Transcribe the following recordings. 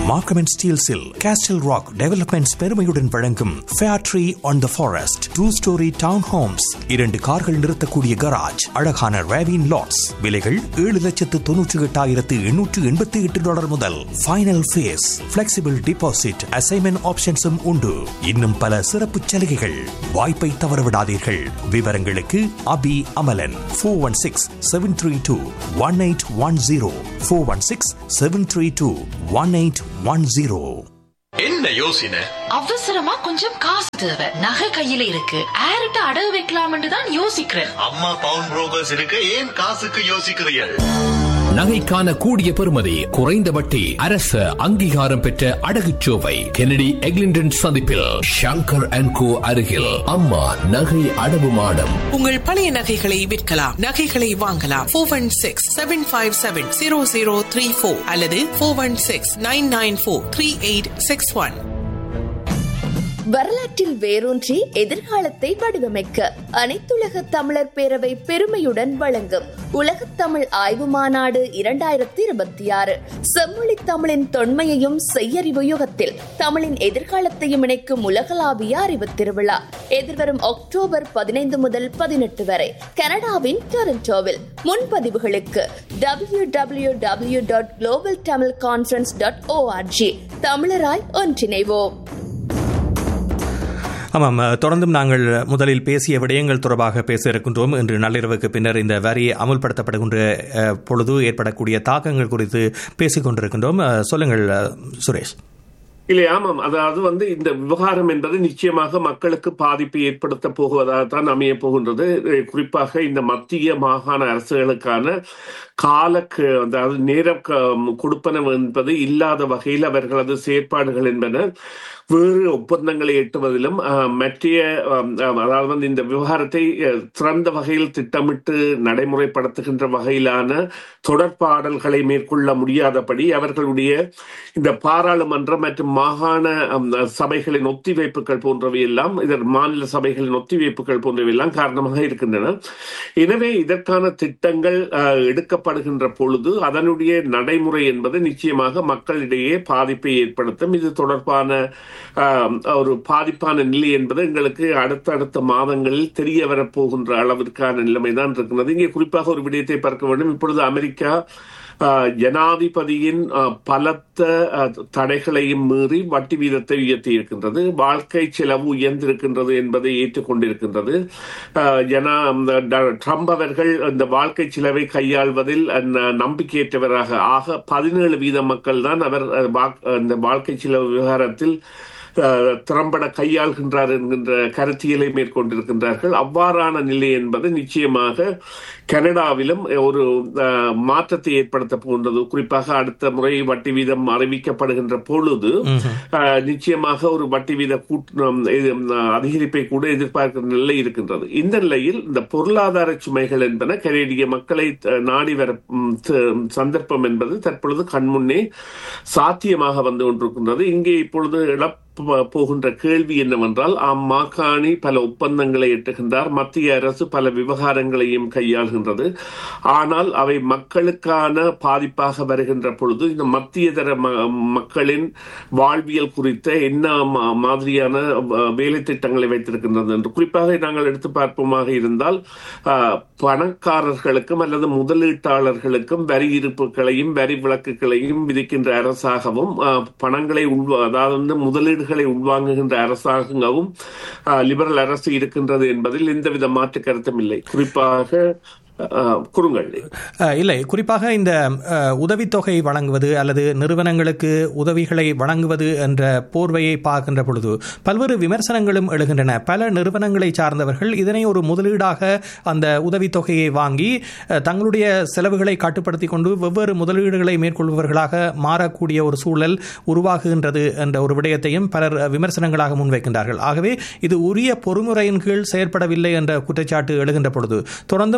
மார்க்கம் அண்ட் ஸ்டீல்ஸில் Castle Rock Developments பெருமையுடன் வழங்கும் Fair Tree on the Forest two storey town homes இரண்டு கார்கள் நிறுத்தக்கூடிய கராஜ் அழகான ரேவின் லாட்ஸ் விலைகள் ஏழு லட்சத்து தொன்னூற்றி எட்டாயிரத்து எண்ணூற்று எண்பத்தி எட்டு டாலர் முதல் final phase flexible deposit assignment ஆப்ஷன்ஸும் உண்டு இன்னும் பல சிறப்பு சலுகைகள் வாய்ப்பை தவறவிடாதீர்கள் விவரங்களுக்கு Abi Amalan four one six seven three two one eight one zero four one six seven three two one eight one zero என்ன யோசனை அவசரமா கொஞ்சம் காசு தேவை நகை கையில இருக்கு ஆரிட்ட அடகு வைக்கலாம்னு தான் யோசிக்கிறேன் அம்மா பவுன் புரோக்கர்ஸ் இருக்க ஏன் காசுக்கு யோசிக்கிறீர்கள் நகைக்கான கூடிய பெறுமதி குறைந்த வட்டி அரசு அங்கீகாரம் பெற்ற அடகுச்சோவை கெனடி எக்லிண்டன் சந்திப்பில் ஷங்கர் அண்ட் கோ அருகில் அம்மா நகை அடவு மாடம் உங்கள் பழைய நகைகளை விற்கலாம் நகைகளை வாங்கலாம் four one six seven five seven zero zero three four அல்லது four one six nine nine four three eight six one வரலாற்றில் வேரூன்றி எதிர்காலத்தை வடிவமைக்க அனைத்துலக தமிழர் பேரவை பெருமையுடன் வழங்கும் உலகத் தமிழ் ஆய்வு மாநாடு இரண்டாயிரத்தி இருபத்தி ஆறு செம்மொழி தமிழின் தொன்மையையும் செய்யறிவு யுகத்தில் தமிழின் எதிர்காலத்தையும் இணைக்கும் உலகளாவிய அறிவு திருவிழா எதிர்வரும் அக்டோபர் பதினைந்து முதல் பதினெட்டு வரை கனடாவின் டொரண்டோவில் முன்பதிவுகளுக்கு W W W dot global Tamil conference dot ORG தமிழராய் ஒன்றிணைவோம் ஆமாம் தொடர்ந்தும் நாங்கள் முதலில் பேசிய விடயங்கள் தொடர்பாக பேச இருக்கின்றோம் இன்று நள்ளிரவுக்கு பின்னர் இந்த வரி அமுல்படுத்தப்படுகின்ற அஹ், பொழுது ஏற்படக்கூடிய தாக்கங்கள் குறித்து பேசிக் கொண்டிருக்கின்றோம் அஹ், சொல்லுங்கள் அஹ், சுரேஷ் இல்லை ஆமாம் அதாவது வந்து இந்த விவகாரம் என்பது நிச்சயமாக மக்களுக்கு பாதிப்பை ஏற்படுத்த போகுவதாகத்தான் அமைய போகின்றது அஹ் குறிப்பாக இந்த மத்திய மாகாண அரசுகளுக்கான கால க- அதாவது நேர க- கொடுப்பனவு என்பது இல்லாத வகையில் அவர்களது செயற்பாடுகள் என்பன வேறு ஒப்பந்தங்களை எட்டுவதிலும் அஹ், மற்றைய அஹ், அஹ், அதாவது வந்து இந்த விவகாரத்தை அஹ், சிறந்த வகையில் திட்டமிட்டு நடைமுறைப்படுத்துகின்ற வகையிலான தொடர்பாடல்களை மேற்கொள்ள முடியாதபடி அவர்களுடைய இந்த பாராளுமன்ற மற்றும் மாகாண அம், சபைகளின் ஒத்திவைப்புகள் போன்றவை எல்லாம் இதன் மாநில சபைகளின் ஒத்திவைப்புகள் போன்றவை எல்லாம் காரணமாக இருக்கின்றன எனவே இதற்கான திட்டங்கள் அஹ், எடுக்கப்படுகின்ற பொழுது அதனுடைய நடைமுறை என்பது நிச்சயமாக மக்களிடையே பாதிப்பை ஏற்படுத்தும் இது தொடர்பான அஹ், ஒரு பாதிப்பான நிலை என்பது எங்களுக்கு அடுத்தடுத்த மாதங்களில் தெரிய வரப்போகின்ற அளவிற்கான நிலைமைதான் இருக்கிறது இங்கே குறிப்பாக ஒரு விடயத்தை பார்க்க வேண்டும் இப்பொழுது அமெரிக்கா அஹ், ஜனாதிபதியின் அஹ், பலத்த அஹ், தடைகளையும் மீறி வட்டி வீதத்தை உயர்த்தி இருக்கின்றது வாழ்க்கை செலவு உயர்ந்திருக்கின்றது என்பதை ஏற்றுக்கொண்டிருக்கின்றது அஹ், ஜனா அந்த ட- ட்ரம்ப் அவர்கள் இந்த வாழ்க்கை செலவை கையாள்வதில் அஹ், நம்பிக்கையற்றவராக ஆக பதினேழு வீத மக்கள் தான் அவர் அஹ், வாக்- இந்த வாழ்க்கை செலவு விவகாரத்தில் அஹ், திறம்பட கையாள்கின்றார் என்கின்ற கருத்தியலை மேற்கொண்டிருக்கின்றார்கள் அவ்வாறான நிலை என்பது நிச்சயமாக கனடாவிலும் ஒரு அஹ், மாற்றத்தை ஏற்படுத்த போன்றது குறிப்பாக அடுத்த முறை வட்டி வீதம் அறிவிக்கப்படுகின்ற பொழுது அஹ், நிச்சயமாக ஒரு வட்டி வீத கூட்டு உம், இது, உம், அதிகரிப்பை கூட எதிர்பார்க்கிற நிலை இருக்கின்றது இந்த நிலையில் இந்த பொருளாதார சுமைகள் என்பன கனேடிய மக்களை அஹ், நாடி வர உம், த- சந்தர்ப்பம் என்பது தற்பொழுது கண்முன்னே சாத்தியமாக வந்து கொண்டிருக்கின்றது இங்கே இப்பொழுது இழப்ப போகின்ற கேள்வி என்னவென்றால் அம்மாகாணி பல ஒப்பந்தங்களை எட்டுகின்றார் மத்திய அரசு பல விவகாரங்களையும் கையாள்கின்றது ஆனால் அவை மக்களுக்கான பாதிப்பாக வருகின்ற பொழுது இந்த மத்திய தர ம- மக்களின் வாழ்வியல் குறித்த என்ன மா- மாதிரியான அஹ், வேலை திட்டங்களை வைத்திருக்கின்றது என்று குறிப்பாக நாங்கள் எடுத்து பார்ப்போமாக இருந்தால் அஹ், பணக்காரர்களுக்கும் அல்லது முதலீட்டாளர்களுக்கும் வரி இருப்புகளையும் வரி விலக்குகளையும் விதிக்கின்ற அரசாகவும் அஹ், பணங்களை உள்வா அதாவது வந்து முதலீடுகளை உள்வாங்குகின்ற அரசாங்கவும் அஹ், லிபரல் அரசு இருக்கின்றது என்பதில் எந்தவித மாற்று கருத்தும் இல்லை குறிப்பாக அஹ், குறுங்கள் அஹ், இல்லை குறிப்பாக இந்த அஹ், உதவித்தொகை வழங்குவது அல்லது நிறுவனங்களுக்கு உதவிகளை வழங்குவது என்ற போர்வையை பார்க்கின்ற பொழுது பல்வேறு விமர்சனங்களும் எழுகின்றன பல நிறுவனங்களை சார்ந்தவர்கள் இதனை ஒரு முதலீடாக அந்த உதவித்தொகையை வாங்கி அஹ், தங்களுடைய செலவுகளை கட்டுப்படுத்தி கொண்டு வெவ்வேறு முதலீடுகளை மேற்கொள்பவர்களாக மாறக்கூடிய ஒரு சூழல் உருவாகுகின்றது என்ற ஒரு விடயத்தையும் பலர் அஹ், விமர்சனங்களாக முன்வைக்கின்றார்கள் ஆகவே இது உரிய பொறுமுறையின் கீழ் செயற்படவில்லை என்ற குற்றச்சாட்டு எழுகின்ற பொழுது தொடர்ந்தும் இந்த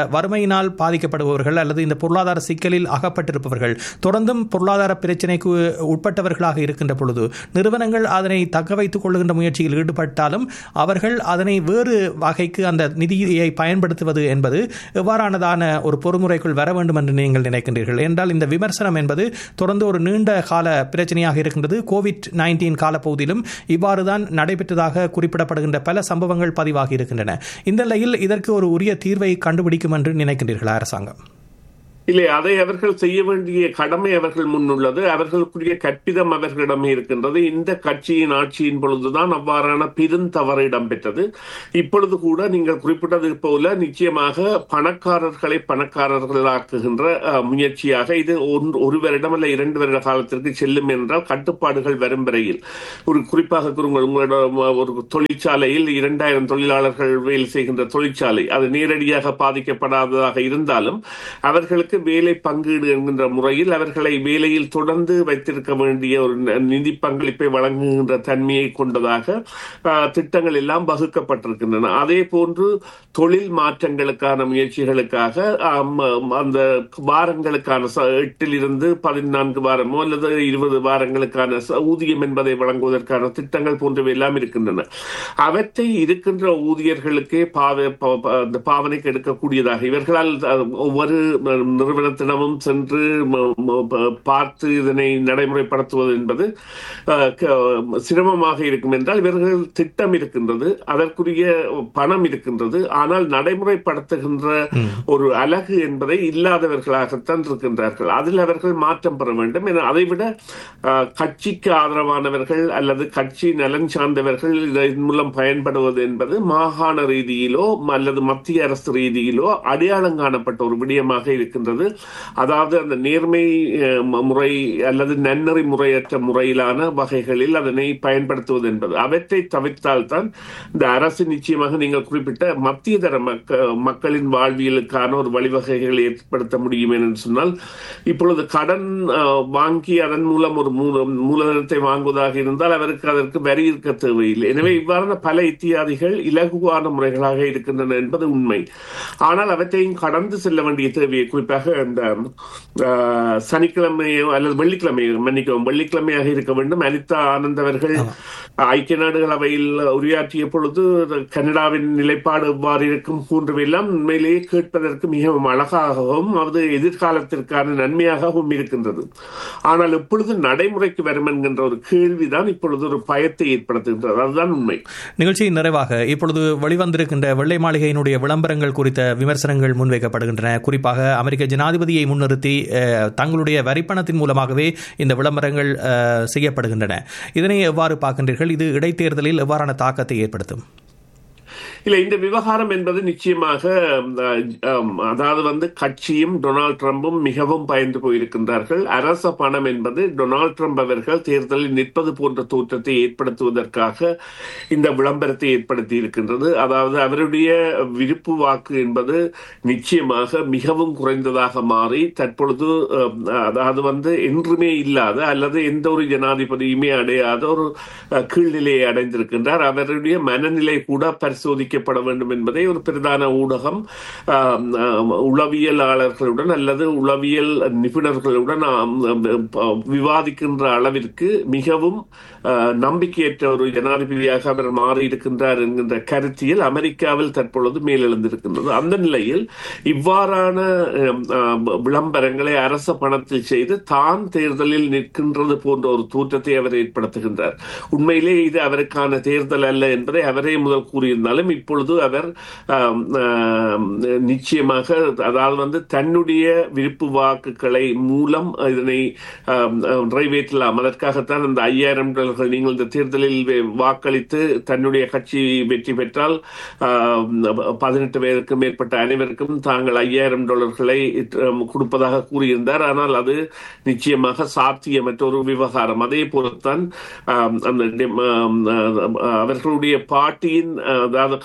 வறுமையினால் பாதிக்கப்படுபவர்கள் அல்லது இந்த பொருளாதார சிக்கலில் அகப்பட்டிருப்பவர்கள் தொடர்ந்தும் பொருளாதார பிரச்சினைக்கு உட்பட்டவர்களாக இருக்கின்ற பொழுது நிறுவனங்கள் அதனை தக்க வைத்துக் கொள்ளுகின்ற முயற்சியில் ஈடுபட்டாலும் அவர்கள் அதனை வேறு வகைக்கு அந்த நிதியை பயன்படுத்துவது என்பது எவ்வாறானதான ஒரு பொறுமுறைக்குள் வர வேண்டும் என்று நீங்கள் நினைக்கின்றீர்கள் என்றால் இந்த விமர்சனம் என்பது தொடர்ந்து ஒரு நீண்ட கால பிரச்சனையாக இருக்கின்றது கோவிட் நைன்டீன் காலப்பகுதியிலும் இவ்வாறுதான் நடைபெற்றதாக குறிப்பிடப்படுகின்ற பல சம்பவங்கள் பதிவாகி இருக்கின்றன இந்த நிலையில் இதற்கு ஒரு உரிய தீர்வை கண்டுபிடிக்கும் என்று நினைக்கின்றீர்களா அரசாங்கம் இல்லை அதை அவர்கள் செய்ய வேண்டிய கடமை அவர்கள் முன்னுள்ளது அவர்களுக்குரிய கற்பிதம் அவர்களிடமே இருக்கின்றது இந்த கட்சியின் ஆட்சியின் பொழுதுதான் அவ்வாறான பெருந்தவறு இடம்பெற்றது இப்பொழுது கூட நீங்கள் குறிப்பிட்டது போல நிச்சயமாக பணக்காரர்களை பணக்காரர்களாக்குகின்ற அஹ், முயற்சியாக இது ஒன்று- ஒரு வருடம் அல்ல இரண்டு வருட காலத்திற்கு செல்லும் என்றால் கட்டுப்பாடுகள் வரும் வரையில் ஒரு குறிப்பாக கூறுங்கள் உங்களிடம் ஒரு தொழிற்சாலையில் இரண்டாயிரம் தொழிலாளர்கள் வேலை செய்கின்ற தொழிற்சாலை அது நேரடியாக பாதிக்கப்படாததாக இருந்தாலும் அவர்களுக்கு வேலை பங்கீடு என்கின்ற முறையில் அவர்களை வேலையில் தொடர்ந்து வைத்திருக்க வேண்டிய ஒரு ந- நிதி பங்களிப்பை வழங்குகின்ற தன்மையை கொண்டதாக ஆஹ், திட்டங்கள் எல்லாம் வகுக்கப்பட்டிருக்கின்றன அதே போன்று தொழில் மாற்றங்களுக்கான முயற்சிகளுக்காக ஆம், அந்த வாரங்களுக்கான ச- எட்டிலிருந்து பதினான்கு வாரமோ அல்லது இருபது வாரங்களுக்கான ச- ஊதியம் என்பதை வழங்குவதற்கான திட்டங்கள் போன்றவை எல்லாம் இருக்கின்றன அவற்றை இருக்கின்ற ஊதியர்களுக்கே பாவ ப- ப- அந்த பாவனைக்கு எடுக்கக்கூடியதாக இவர்களால் அஹ், ஒவ்வொரு அஹ், நிறுவனத்திடமும் சென்று ம- ம- ப- பார்த்து இதனை நடைமுறைப்படுத்துவது என்பது அஹ், க- சிரமமாக இருக்கும் என்றால் இவர்கள் திட்டம் இருக்கின்றது அதற்குரிய பணம் இருக்கின்றது ஆனால் நடைமுறைப்படுத்துகின்ற ஒரு அழகு என்பதை இல்லாதவர்களாகத்தான் இருக்கின்றார்கள் அதில் அவர்கள் மாற்றம் பெற வேண்டும் என அதைவிட அஹ், கட்சிக்கு ஆதரவானவர்கள் அல்லது கட்சி நலன் சார்ந்தவர்கள் இதன் மூலம் பயன்படுவது என்பது மாகாண ரீதியிலோ அல்லது மத்திய அரசு ரீதியிலோ அடையாளம் காணப்பட்ட ஒரு விடயமாக இருக்கின்றது அதாவது அந்த நேர்மை அஹ், ம- முறை அல்லது நன்னறி முறையற்ற முறையிலான வகைகளில் அதனை பயன்படுத்துவது என்பது அவற்றை தவிர்த்தால்தான் இந்த அரசு நிச்சயமாக நீங்கள் குறிப்பிட்ட மத்திய தர மக்க மக்களின் வாழ்வியலுக்கான ஒரு வழிவகைகளை ஏற்படுத்த முடியும் என்று சொன்னால் இப்பொழுது கடன் அஹ், வாங்கி அதன் மூலம் ஒரு மூல- மூலதனத்தை வாங்குவதாக இருந்தால் அவருக்கு அதற்கு வரி இருக்க தேவையில்லை எனவே இவ்வாறான பல இத்தியாதிகள் இலகுவான முறைகளாக இருக்கின்றன என்பது உண்மை ஆனால் அவற்றையும் கடந்து செல்ல வேண்டிய தேவையை குறிப்பாக இந்த அஹ், சனிக்கிழமையோ அல்லது வெள்ளிக்கிழமையோ மன்னிக்கவும் வெள்ளிக்கிழமையாக இருக்க வேண்டும் அனிதா ஆனந்த் அவர்கள் ஐக்கிய நாடுகள் அவையில் உரையாற்றிய பொழுது கனடாவின் நிலைப்பாடு எவ்வாறு இருக்கும் போன்றவையெல்லாம் உண்மையிலேயே கேட்பதற்கு மிகவும் அழகாகவும் அது எதிர்காலத்திற்கான நன்மையாகவும் இருக்கின்றது ஆனால் எப்பொழுது நடைமுறைக்கு வரும் என்கின்ற ஒரு கேள்விதான் இப்பொழுது ஒரு பயத்தை ஏற்படுத்துகின்றது அதுதான் உண்மை நிகழ்ச்சியின் நிறைவாக இப்பொழுது வெளிவந்திருக்கின்ற வெள்ளை மாளிகையினுடைய விளம்பரங்கள் குறித்த விமர்சனங்கள் முன்வைக்கப்படுகின்றன குறிப்பாக அமெரிக்க ஜனாதிபதியை முன்னிறுத்தி அஹ், தங்களுடைய வரிப்பணத்தின் மூலமாகவே இந்த விளம்பரங்கள் அஹ், செய்யப்படுகின்றன இதனை எவ்வாறு பார்க்கின்றீர்கள் இது இடைத்தேர்தலில் எவ்வாறான தாக்கத்தை ஏற்படுத்தும் இல்ல இந்த விவகாரம் என்பது நிச்சயமாக அஹ், அஹ், அதாவது வந்து கட்சியும் டொனால்ட் ட்ரம்பும் மிகவும் பயந்து போயிருக்கின்றார்கள் அரச பணம் என்பது டொனால்ட் ட்ரம்ப் அவர்கள் தேர்தலில் நிற்பது போன்ற தோற்றத்தை ஏற்படுத்துவதற்காக இந்த விளம்பரத்தை ஏற்படுத்தி இருக்கின்றது அதாவது அவருடைய விருப்பு வாக்கு என்பது நிச்சயமாக மிகவும் குறைந்ததாக மாறி தற்பொழுது அஹ், அதாவது வந்து என்றுமே இல்லாத அல்லது எந்த ஒரு ஜனாதிபதியுமே அடையாத ஒரு அஹ், கீழ்நிலையை அடைந்திருக்கின்றார் அவருடைய மனநிலை கூட பரிசோதிக்கப்பட வேண்டும் என்பதை ஒரு பிரதான ஊடகம் ஆம், ஆம், உளவியலாளர்களுடன் அல்லது உளவியல் நிபுணர்களுடன் ஆம், ஆம், ப- விவாதிக்கின்ற அளவிற்கு மிகவும் ஆ, நம்பிக்கையற்ற ஒரு ஜனாதிபதியாக அவர் மாறி இருக்கின்றார் என்கின்ற கருத்தியல் அமெரிக்காவில் தற்பொழுது மேலெழுந்திருக்கின்றது அந்த நிலையில் இவ்வாறான ஆம், ஆம், விளம்பரங்களை அரச பணத்தில் செய்து தான் தேர்தலில் நிற்கின்றது போன்ற ஒரு தோற்றத்தை அவர் ஏற்படுத்துகின்றார் உண்மையிலே இது அவருக்கான தேர்தல் அல்ல என்பதை அவரே முதல் கூறியிருந்தாலும் இப்பொழுது அவர் ஆம், ஆம், நிச்சயமாக அதாவது வந்து தன்னுடைய விருப்பு வாக்குகளை மூலம் இதனை ஆம், ஆம், நிறைவேற்றலாம் அதற்காகத்தான் அந்த ஐயாயிரம் டாலர்கள் நீங்கள் இந்த தேர்தலில் வே- வாக்களித்து தன்னுடைய கட்சி வெற்றி பெற்றால் ஆம், பதினெட்டு பேருக்கும் மேற்பட்ட அனைவருக்கும் தாங்கள் ஐயாயிரம் டாலர்களை ஆம், கொடுப்பதாக கூறியிருந்தார் ஆனால் அது நிச்சயமாக சாத்தியமற்ற ஒரு விவகாரம் அதே போலத்தான் ஆம், அந்த டெம்- ஆம், ஆ, அவர்களுடைய பார்ட்டியின் அதாவது கட்சி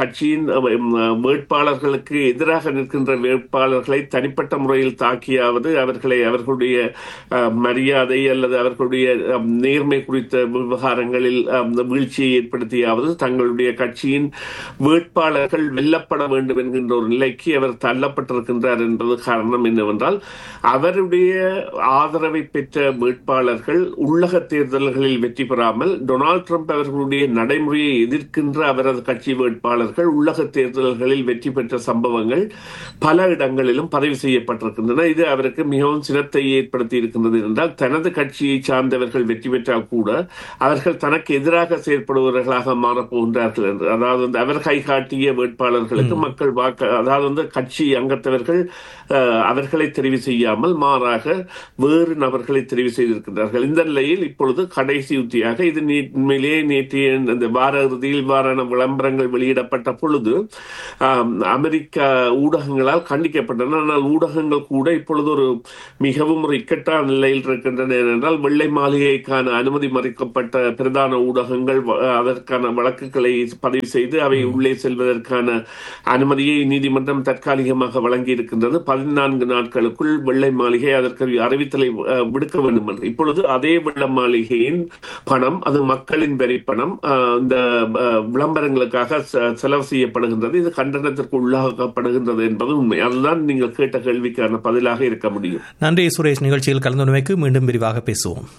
கட்சியின் அஹ், உம், வேட்பாளர்களுக்கு எதிராக நிற்கின்ற வேட்பாளர்களை தனிப்பட்ட முறையில் தாக்கியாவது அவர்களை அவர்களுடைய அஹ், மரியாதை அல்லது அவர்களுடைய அஹ், நேர்மை குறித்த விவகாரங்களில் அஹ், வீழ்ச்சியை ஏற்படுத்தியாவது தங்களுடைய கட்சியின் வேட்பாளர்கள் வெல்லப்பட வேண்டும் என்கின்ற ஒரு நிலைக்கு அவர் தள்ளப்பட்டிருக்கின்றார் என்பது காரணம் என்னவென்றால் அவருடைய ஆதரவை பெற்ற வேட்பாளர்கள் உள்ளக தேர்தல்களில் வெற்றி பெறாமல் டொனால்ட் ட்ரம்ப் அவர்களுடைய நடைமுறையை எதிர்க்கின்ற அவரது கட்சி வேட்பாளர்கள் உள்ளக தேர்தல்களில் வெற்றி பெற்ற சம்பவங்கள் பல இடங்களிலும் பதிவு செய்யப்பட்டிருக்கின்றன இது அவருக்கு மிகவும் சினத்தை ஏற்படுத்தி இருக்கின்றது என்றால் தனது கட்சியை சார்ந்தவர்கள் வெற்றி பெற்றால் கூட அவர்கள் தனக்கு எதிராக செயற்படுபவர்களாக மாறப்போகின்றார்கள் என்று அதாவது வந்து அவர் கை காட்டிய வேட்பாளர்களுக்கு மக்கள் வாக்கு அதாவது வந்து கட்சி அங்கத்தவர்கள் அஹ், அவர்களை தெரிவு செய்யாமல் மாறாக வேறு நபர்களை தெரிவு செய்திருக்கின்றார்கள் இந்த நிலையில் இப்பொழுது கடைசி உத்தியாக இது நீ- உண்மையிலேயே நேற்றைய இந்த வார இறுதியில் இவ்வாறான விளம்பரங்கள் வெளியிடப்பட்ட பொழுது ஆம், அமெரிக்க ஊடகங்களால் கண்டிக்கப்பட்டன ஆனால் ஊடகங்கள் கூட இப்பொழுது ஒரு மிகவும் ஒரு இக்கட்டான நிலையில் இருக்கின்றன ஏனென்றால் வெள்ளை மாளிகைக்கான அனுமதி மறுக்கப்பட்ட பிரதான ஊடகங்கள் வ- அதற்கான வழக்குகளை பதிவு செய்து அவை உள்ளே செல்வதற்கான அனுமதியை நீதிமன்றம் தற்காலிகமாக வழங்கி இருக்கின்றது பதினான்கு நாட்களுக்குள் வெள்ளை மாளிகை அதற்கு அறிவித்தலை அஹ், விடுக்க வேண்டும் என்று இப்பொழுது அதே வெள்ளை மாளிகையின் பணம் அது மக்களின் வரி பணம் அஹ், இந்த அஹ், விளம்பரங்களுக்காக செ- செலவு செய்யப்படுகின்றது இது கண்டனத்திற்கு உள்ளாக்கப்படுகின்றது என்பது உண்மை அதுதான் நீங்கள் கேட்ட கேள்விக்கான பதிலாக இருக்க முடியும் நன்றி சுரேஷ் நிகழ்ச்சியில் கலந்துரைமைக்கு மீண்டும் விரிவாக பேசுவோம்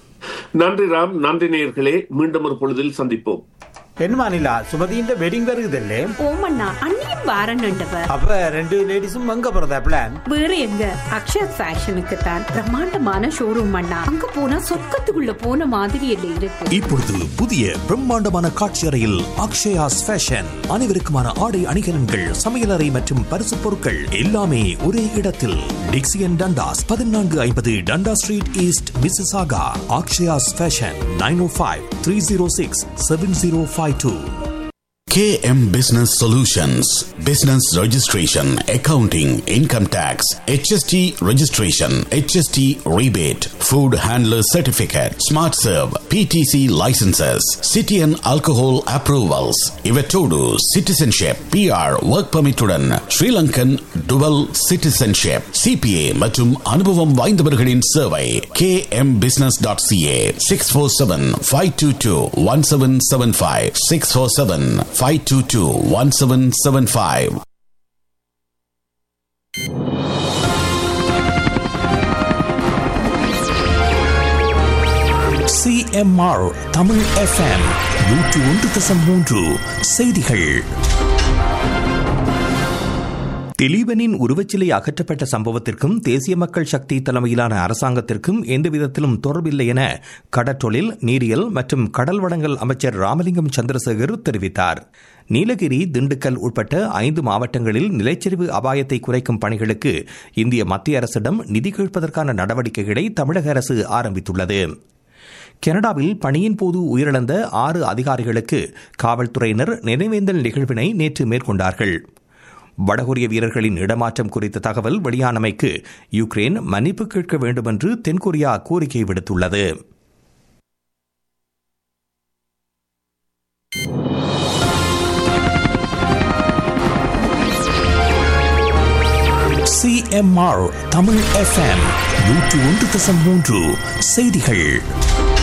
நன்றி ராம் நன்றி நேயர்களே மீண்டும் ஒரு பொழுதில் சந்திப்போம் என்ன மாநிலா சுமதியின் வெட்டிங் வருகுதல்லே ஓமண்ணா அண்ணியும் வாரன்னுட்டவ அப்ப ரெண்டு லேடிஸும் அங்க போறதா பிளான் வேற எங்க அக்ஷயா ஃபேஷனுக்கு தான் பிரம்மாண்டமான ஷோரூம் அண்ணா அங்க போனா சொர்க்கத்துக்குள்ள போன மாதிரி இல்ல இருக்கு இப்பொழுது புதிய பிரம்மாண்டமான காட்சி அறையில் அக்ஷயாஸ் ஃபேஷன் அனைவருக்குமான ஆடை அணிகலன்கள் சமையலறை மற்றும் பரிசு பொருட்கள் எல்லாமே ஒரே இடத்தில் டிக்சியன் டண்டாஸ் பதினான்கு ஐம்பது Dundas Street East Mississauga Akshayas fashion nine O five three zero six seven zero five two KM Business Solutions Business Registration, Accounting, Income Tax, HST Registration, HST Rebate, Food Handler Certificate, Smart Serve, PTC Licenses, City and Alcohol Approvals, Ivetodu, Citizenship, PR, Work Permit உடன் Sri Lankan Dual Citizenship, CPA மற்றும் அனுபவம் வாய்ந்தவர்களின் சேவை kmbusiness.ca 647-522-1775 647-522-1775 CMR Tamil FM நூற்று ஒன்று தசம் மூன்று செய்திகள் திலீபனின் உருவச்சிலை அகற்றப்பட்ட சம்பவத்திற்கும் தேசிய மக்கள் சக்தி தலைமையிலான அரசாங்கத்திற்கும் எந்தவிதத்திலும் தொடர்பில்லை என கடற்றொழில் நீரியல் மற்றும் கடல் வளங்கள் அமைச்சர் ராமலிங்கம் சந்திரசேகர் தெரிவித்தார் நீலகிரி திண்டுக்கல் உட்பட்ட ஐந்து மாவட்டங்களில் நிலச்சரிவு அபாயத்தை குறைக்கும் பணிகளுக்கு இந்திய மத்திய அரசிடம் நிதி கேட்பதற்கான நடவடிக்கைகளை தமிழக அரசு ஆரம்பித்துள்ளது கனடாவில் பணியின் போது உயிரிழந்த ஆறு அதிகாரிகளுக்கு காவல்துறையினர் நினைவேந்தல் நிகழ்வினை நேற்று மேற்கொண்டார்கள் வடகொரிய வீரர்களின் இடமாற்றம் குறித்த தகவல் வெளியானமைக்கு யுக்ரைன் மன்னிப்பு கேட்க வேண்டும் என்று தென்கொரியா கோரிக்கை விடுத்துள்ளது சிஎம்ஆர் தமிழ் எஃப்எம் நூற்று ஒன்று தசம் மூன்று செய்திகள்